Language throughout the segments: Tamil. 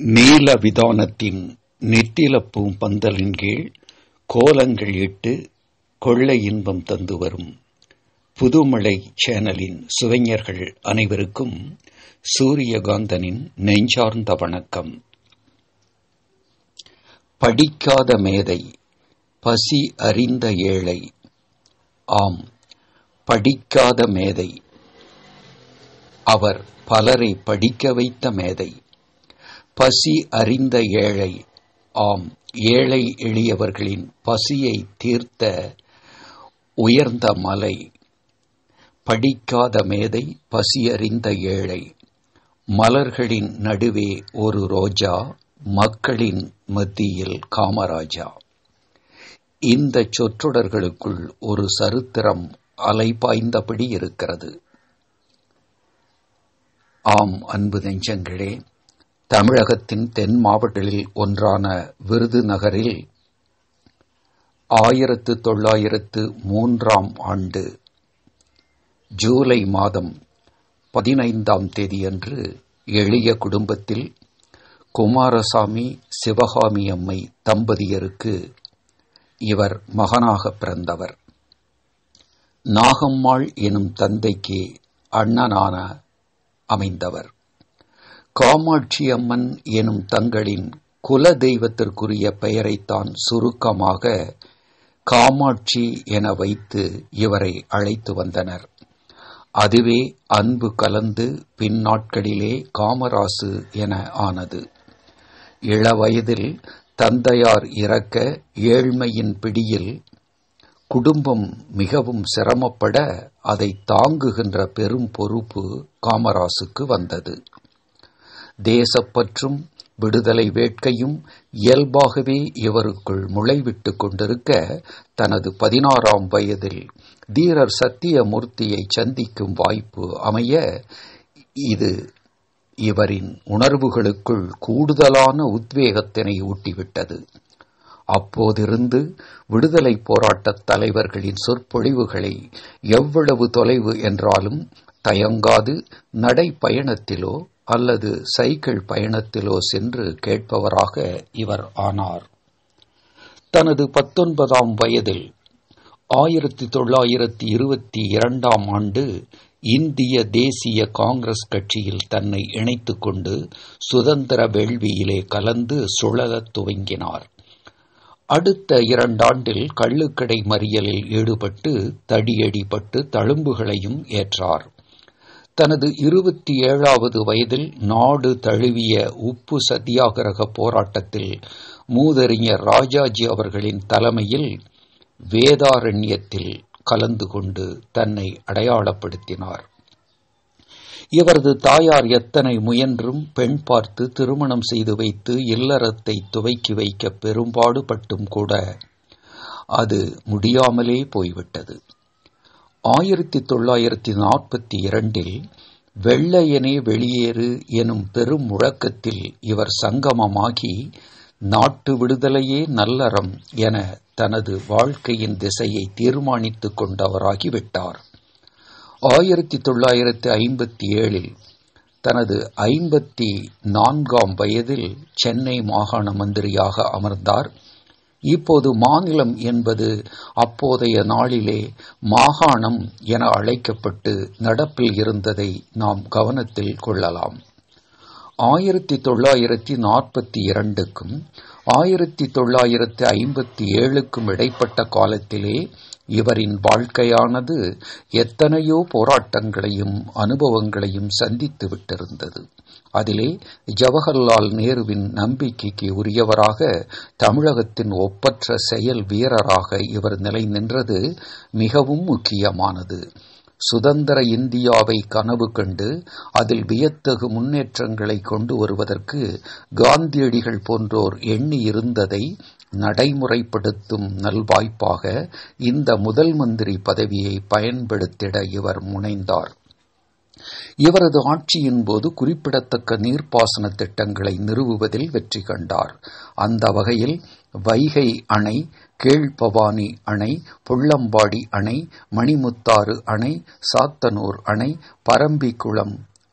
நீலவிதானத்தின் நித்திலப் பூம்பந்தலின் கீழ் கோலங்கள் இட்டு கொள்ளை இன்பம் தந்து வரும் புதுமழை சேனலின் சுவைஞர்கள் அனைவருக்கும் சூரியகாந்தனின் நெஞ்சார்ந்த வணக்கம் படிக்காத மேதை பசி அறிந்த ஏழை ஆம் படிக்காத மேதை அவர் பலரை படிக்க வைத்த மேதை பசி அறிந்த ஏழை ஆம் ஏழை எளியவர்களின் பசியை தீர்த்த உயர்ந்த மலை படிக்காத மேதை பசி அறிந்த ஏழை மலர்களின் நடுவே ஒரு ரோஜா மக்களின் மத்தியில் காமராஜா இந்த சொற்றொடர்களுக்குள் ஒரு சரித்திரம் அலைபாய்ந்தபடி இருக்கிறது ஆம் அன்பு நெஞ்சங்களே தமிழகத்தின் தென் மாவட்டங்களில் ஒன்றான விருதுநகரில் ஆயிரத்து தொள்ளாயிரத்து மூன்றாம் ஆண்டு ஜூலை மாதம் பதினைந்தாம் தேதியன்று எளிய குடும்பத்தில் குமாரசாமி சிவகாமி அம்மை தம்பதியருக்கு இவர் மகனாக பிறந்தவர் நாகம்மாள் எனும் தந்தைக்கு அண்ணனான அமைந்தவர் காமாட்சி அம்மன் எனும் தங்களின் குல தெய்வத்திற்குரிய பெயரைத்தான் சுருக்கமாக காமாட்சி என வைத்து இவரை அழைத்து வந்தனர் அதுவே அன்பு கலந்து பின்னாட்களிலே காமராசு என ஆனது இளவயதில் தந்தையார் இறக்க ஏழ்மையின் பிடியில் குடும்பம் மிகவும் சிரமப்பட அதை தாங்குகின்ற பெரும் பொறுப்பு காமராசுக்கு வந்தது தேசப்பற்றும் விடுதலை வேட்கையும் இயல்பாகவே இவருக்குள் முளைவிட்டு கொண்டிருக்க தனது பதினாறாம் வயதில் தீரர் சத்தியமூர்த்தியை சந்திக்கும் வாய்ப்பு அமைய இது இவரின் உணர்வுகளுக்குள் கூடுதலான உத்வேகத்தினை ஊட்டிவிட்டது அப்போதிருந்து விடுதலை போராட்டத் தலைவர்களின் சொற்பொழிவுகளை எவ்வளவு தொலைவு என்றாலும் தயங்காது நடைப்பயணத்திலோ அல்லது சைக்கிள் பயணத்திலோ சென்று கேட்பவராக இவர் ஆனார் தனது பத்தொன்பதாம் வயதில் ஆயிரத்தி தொள்ளாயிரத்தி இருபத்தி இரண்டாம் ஆண்டு இந்திய தேசிய காங்கிரஸ் கட்சியில் தன்னை இணைத்துக் கொண்டு சுதந்திர வேள்வியிலே கலந்து சுழலத் துவங்கினார் அடுத்த இரண்டாண்டில் கள்ளுக்கடை மறியலில் ஈடுபட்டு தடியடிப்பட்டு தழும்புகளையும் ஏற்றார் தனது இருபத்தி ஏழாவது வயதில் நாடு தழுவிய உப்பு சத்தியாகிரக போராட்டத்தில் மூதறிஞர் ராஜாஜி அவர்களின் தலைமையில் வேதாரண்யத்தில் கலந்து கொண்டு தன்னை அடையாளப்படுத்தினார் இவரது தாயார் எத்தனை முயன்றும் பெண் பார்த்து திருமணம் செய்து வைத்து இல்லறத்தை துவக்கி வைக்க பெரும்பாடுபட்டும் கூட அது முடியாமலே போய்விட்டது ஆயிரத்தி தொள்ளாயிரத்தி நாற்பத்தி இரண்டில் வெள்ளையனே வெளியேறு எனும் பெரும் முழக்கத்தில் இவர் சங்கமமாகி நாட்டு விடுதலையே நல்லறம் என தனது வாழ்க்கையின் திசையை தீர்மானித்துக் கொண்டவராகிவிட்டார் ஆயிரத்தி தொள்ளாயிரத்தி ஐம்பத்தி ஏழில் தனது ஐம்பத்தி நான்காம் வயதில் சென்னை மாகாண மந்திரியாக அமர்ந்தார் இப்போது மாநிலம் என்பது அப்போதைய நாளிலே மாகாணம் என அழைக்கப்பட்டு நடப்பில் இருந்ததை நாம் கவனத்தில் கொள்ளலாம் ஆயிரத்தி தொள்ளாயிரத்தி நாற்பத்தி இரண்டுக்கும் ஆயிரத்தி தொள்ளாயிரத்தி ஐம்பத்தி ஏழுக்கும் இடைப்பட்ட காலத்திலே இவரின் வாழ்க்கையானது எத்தனையோ போராட்டங்களையும் அனுபவங்களையும் சந்தித்து விட்டிருந்தது அதிலே ஜவஹர்லால் நேருவின் நம்பிக்கைக்கு உரியவராக தமிழகத்தின் ஒப்பற்ற செயல் வீரராக இவர் நிலை நின்றது மிகவும் முக்கியமானது சுதந்திர இந்தியாவை கனவு கண்டு அதில் வியத்தகு முன்னேற்றங்களை கொண்டு வருவதற்கு காந்தியடிகள் போன்றோர் எண்ணி இருந்ததை நடைமுறைப்படுத்தும் நல்வாய்ப்பாக இந்த முதல் மந்திரி பதவியை பயன்படுத்திட இவர் முனைந்தார் இவரது ஆட்சியின் போது குறிப்பிடத்தக்க நீர்ப்பாசன திட்டங்களை நிறுவுவதில் வெற்றி கண்டார் அந்த வகையில் வைகை அணை கீழ்பவானி அணை புள்ளம்பாடி அணை மணிமுத்தாறு அணை சாத்தனூர் அணை பரம்பிக்குளம்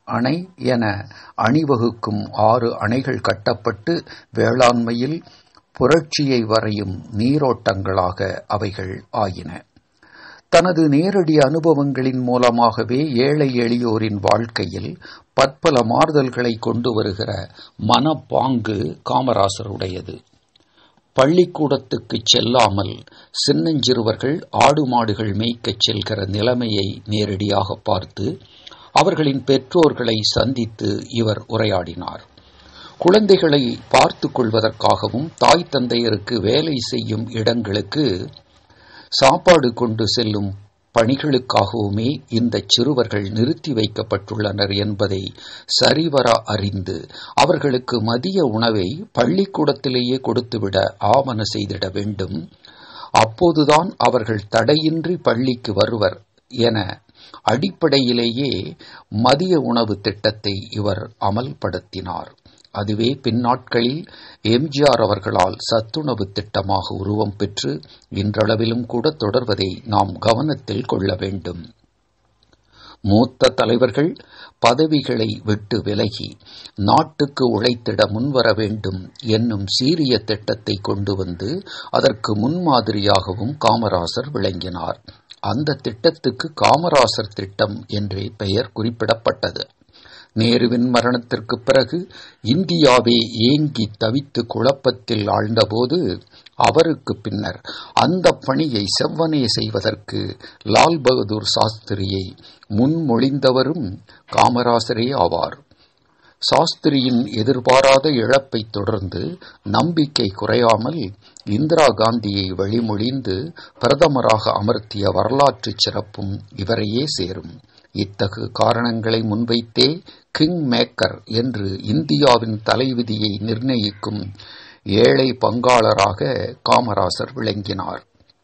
அணை என அணிவகுக்கும் ஆறு அணைகள் கட்டப்பட்டு வேளாண்மையில் புரட்சியை வரையும் நீரோட்டங்களாக அவைகள் ஆயின தனது நேரடி அனுபவங்களின் மூலமாகவே ஏழை எளியோரின் வாழ்க்கையில் பற்பல மாறுதல்களை கொண்டு வருகிற மனப்பாங்கு காமராசருடையது பள்ளிக்கூடத்துக்கு செல்லாமல் சின்னஞ்சிறுவர்கள் ஆடு மாடுகள் மேய்க்கச் செல்கிற நிலைமையை நேரடியாக பார்த்து அவர்களின் பெற்றோர்களை சந்தித்து இவர் உரையாடினார் குழந்தைகளை பார்த்து கொள்வதற்காகவும் தாய் தந்தையருக்கு வேலை செய்யும் இடங்களுக்கு சாப்பாடு கொண்டு செல்லும் பணிகளுக்காகவுமே இந்த சிறுவர்கள் நிறுத்தி வைக்கப்பட்டுள்ளனர் என்பதை சரிவர அறிந்து அவர்களுக்கு மதிய உணவை பள்ளிக்கூடத்திலேயே கொடுத்துவிட ஆவண செய்திட வேண்டும் அப்போதுதான் அவர்கள் தடையின்றி பள்ளிக்கு வருவர் என அடிப்படையிலேயே மதிய உணவு திட்டத்தை இவர் அமல்படுத்தினார் அதுவே பின்னாட்களில் எம்ஜிஆர் அவர்களால் சத்துணவு திட்டமாக உருவம் பெற்று இன்றளவிலும் கூட தொடர்வதை நாம் கவனத்தில் கொள்ள வேண்டும் மூத்த தலைவர்கள் பதவிகளை விட்டு விலகி நாட்டுக்கு உழைத்திட முன்வர வேண்டும் என்னும் சீரிய திட்டத்தை கொண்டு வந்து அதற்கு முன்மாதிரியாகவும் காமராசர் விளங்கினார் அந்த திட்டத்துக்கு காமராசர் திட்டம் என்றே பெயர் குறிப்பிடப்பட்டது நேருவின் மரணத்திற்கு பிறகு இந்தியாவே ஏங்கி தவித்து குழப்பத்தில் ஆழ்ந்தபோது அவருக்கு பின்னர் அந்த பணியை செவ்வனே செய்வதற்கு லால் பகதூர் சாஸ்திரியை முன்மொழிந்தவரும் காமராசரே ஆவார் சாஸ்திரியின் எதிர்பாராத இழப்பை தொடர்ந்து நம்பிக்கை குறையாமல் இந்திரா காந்தியை வழிமொழிந்து பிரதமராக அமர்த்திய வரலாற்று சிறப்பும் இவரையே சேரும் இத்தகு காரணங்களை முன்வைத்தே கிங் மேக்கர் என்று இந்தியாவின் தலைவிதியை நிர்ணயிக்கும் ஏழை பங்காளராக காமராசர் விளங்கினார்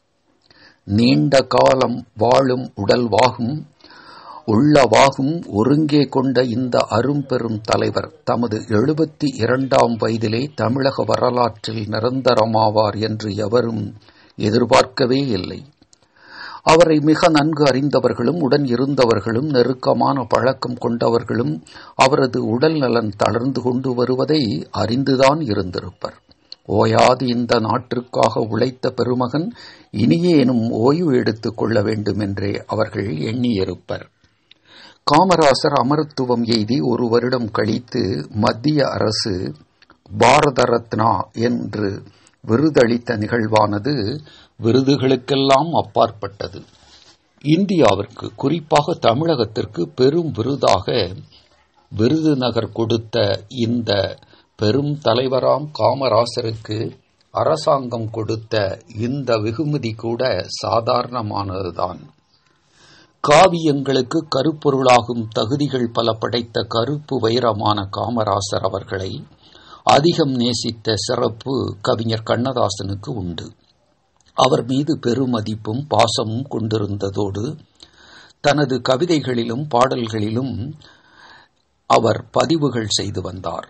நீண்ட காலம் வாழும் உடல்வாகும் உள்ளவாகும் ஒருங்கே கொண்ட இந்த அரும்பெரும் தலைவர் தமது எழுபத்தி இரண்டாம் வயதிலே தமிழக வரலாற்றில் நிரந்தரமாவார் என்று எவரும் எதிர்பார்க்கவே இல்லை அவரை மிக நன்கு அறிந்தவர்களும் உடன் இருந்தவர்களும் நெருக்கமான பழக்கம் கொண்டவர்களும் அவரது உடல் நலன் தளர்ந்து கொண்டு வருவதை அறிந்துதான் இருந்திருப்பர் ஓயாது இந்த நாட்டிற்காக உழைத்த பெருமகன் இனியேனும் ஓய்வு எடுத்துக் கொள்ள வேண்டும் என்றே அவர்கள் எண்ணியிருப்பர் காமராசர் அமரத்துவம் எய்தி ஒரு வருடம் கழித்து மத்திய அரசு பாரத ரத்னா என்று விருதளித்த நிகழ்வானது விருதுகளுக்கெல்லாம் அப்பாற்பட்டது இந்தியாவிற்கு குறிப்பாக தமிழகத்திற்கு பெரும் விருதாக விருதுநகர் கொடுத்த இந்த பெரும் தலைவராம் காமராசருக்கு அரசாங்கம் கொடுத்த இந்த வெகுமதி கூட சாதாரணமானதுதான் காவியங்களுக்கு கருப்பொருளாகும் தகுதிகள் பல படைத்த கருப்பு வைரமான காமராசர் அவர்களை அதிகம் நேசித்த சிறப்பு கவிஞர் கண்ணதாசனுக்கு உண்டு அவர் மீது பெருமதிப்பும் பாசமும் கொண்டிருந்ததோடு தனது கவிதைகளிலும் பாடல்களிலும் அவர் பதிவுகள் செய்து வந்தார்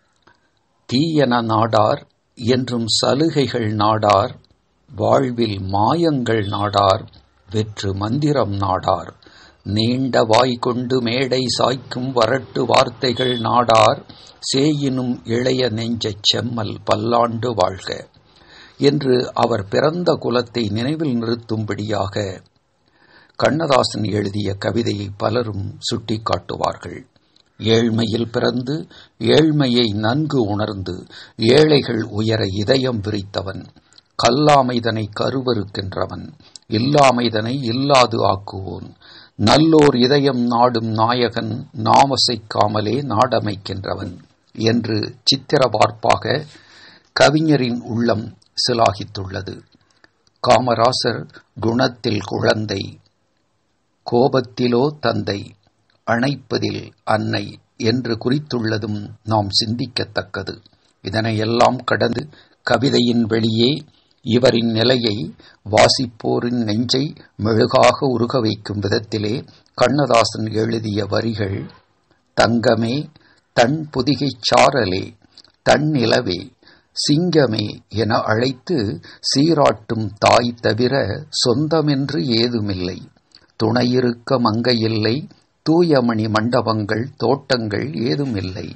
தீயன நாடார் என்றும் சலுகைகள் நாடார் வாழ்வில் மாயங்கள் நாடார் வெற்று மந்திரம் நாடார் நீண்ட வாய் கொண்டு மேடை சாய்க்கும் வரட்டு வார்த்தைகள் நாடார் சேயினும் இளைய நெஞ்சச் செம்மல் பல்லாண்டு வாழ்க என்று அவர் பிறந்த குலத்தை நினைவில் நிறுத்தும்படியாக கண்ணதாசன் எழுதிய கவிதையை பலரும் சுட்டிக்காட்டுவார்கள் ஏழ்மையில் பிறந்து ஏழ்மையை நன்கு உணர்ந்து ஏழைகள் உயர இதயம் விரித்தவன் கல்லாமைதனை கருவறுக்கின்றவன் இல்லாமைதனை இல்லாது ஆக்குவோன் நல்லோர் இதயம் நாடும் நாயகன் நாமசைக்காமலே நாடமைக்கின்றவன் என்று சித்திரவார்ப்பாக கவிஞரின் உள்ளம் சிலாகித்துள்ளது காமராசர் குணத்தில் குழந்தை கோபத்திலோ தந்தை அணைப்பதில் அன்னை என்று குறித்துள்ளதும் நாம் சிந்திக்கத்தக்கது இதனையெல்லாம் கடந்து கவிதையின் வெளியே இவரின் நிலையை வாசிப்போரின் நெஞ்சை மெழுகாக உருக வைக்கும் விதத்திலே கண்ணதாசன் எழுதிய வரிகள் தங்கமே தன் புதிகைச் சாரலே தன்னிலவே சிங்கமே என அழைத்து சீராட்டும் தாய் தவிர சொந்தமென்று ஏதுமில்லை துணையிருக்க மங்கையில்லை தூயமணி மண்டபங்கள் தோட்டங்கள் ஏதுமில்லை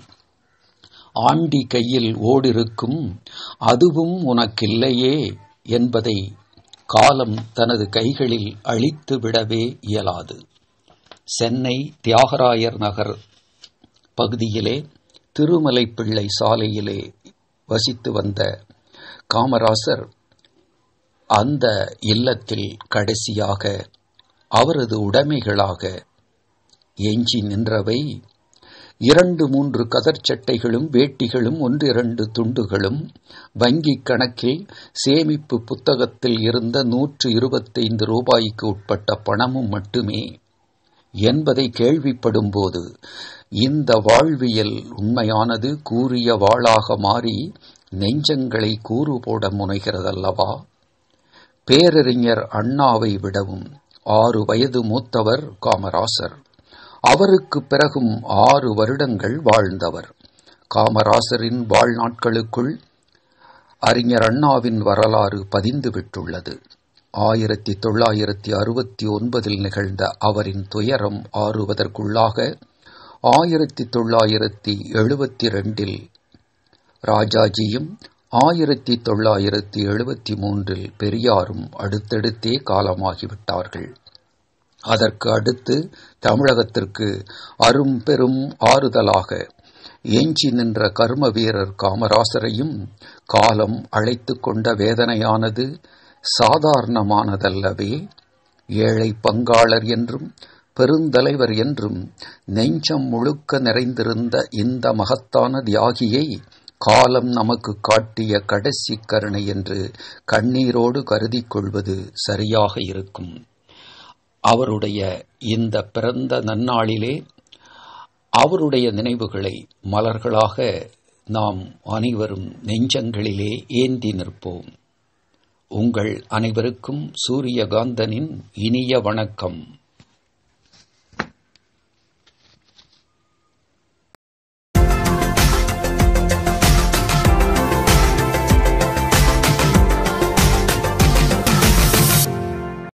ஆண்டி கையில் ஓடிருக்கும் அதுவும் உனக்கில்லையே என்பதை காலம் தனது கைகளில் அழித்து விடவே இயலாது சென்னை தியாகராயர் நகர் பகுதியிலே திருமலை பிள்ளை சாலையிலே வசித்து வந்த காமராசர் அந்த இல்லத்தில் கடைசியாக அவரது உடைமைகளாக எஞ்சி நின்றவை இரண்டு மூன்று கதர் சட்டைகளும் வேட்டிகளும் ஒன்றிரண்டு துண்டுகளும் வங்கிக் கணக்கில் சேமிப்பு புத்தகத்தில் இருந்த நூற்று இருபத்தைந்து ரூபாய்க்கு உட்பட்ட பணமும் மட்டுமே என்பதை கேள்விப்படும்போது இந்த வாழ்வியல் உண்மையானது கூறிய வாளாக மாறி நெஞ்சங்களை கூறு போட முனைகிறதல்லவா பேரறிஞர் அண்ணாவை விடவும் ஆறு வயது மூத்தவர் காமராசர் அவருக்கு பிறகும் ஆறு வருடங்கள் வாழ்ந்தவர் காமராசரின் வாழ்நாட்களுக்குள் அறிஞர் அண்ணாவின் வரலாறு பதிந்து விட்டுள்ளது ஆயிரத்தி தொள்ளாயிரத்தி அறுபத்தி ஒன்பதில் நிகழ்ந்த அவரின் துயரம் ஆறுவதற்குள்ளாக ஆயிரத்தி தொள்ளாயிரத்தி எழுபத்தி ரெண்டில் ராஜாஜியும் ஆயிரத்தி தொள்ளாயிரத்தி எழுபத்தி மூன்றில் பெரியாரும் அடுத்தடுத்தே காலமாகிவிட்டார்கள் அதற்கு அடுத்து தமிழகத்திற்கு அரும் பெரும் ஆறுதலாக எஞ்சி நின்ற கர்ம வீரர் காமராசரையும் காலம் அழைத்து கொண்ட வேதனையானது சாதாரணமானதல்லவே ஏழை பங்காளர் என்றும் பெருந்தலைவர் என்றும் நெஞ்சம் முழுக்க நிறைந்திருந்த இந்த மகத்தான தியாகியை காலம் நமக்கு காட்டிய கடைசி கருணை என்று கண்ணீரோடு கருதிக் கொள்வது சரியாக இருக்கும் அவருடைய இந்த பிறந்த நன்னாளிலே அவருடைய நினைவுகளை மலர்களாக நாம் அனைவரும் நெஞ்சங்களிலே ஏந்தி நிற்போம் உங்கள் அனைவருக்கும் சூரியகாந்தனின் இனிய வணக்கம்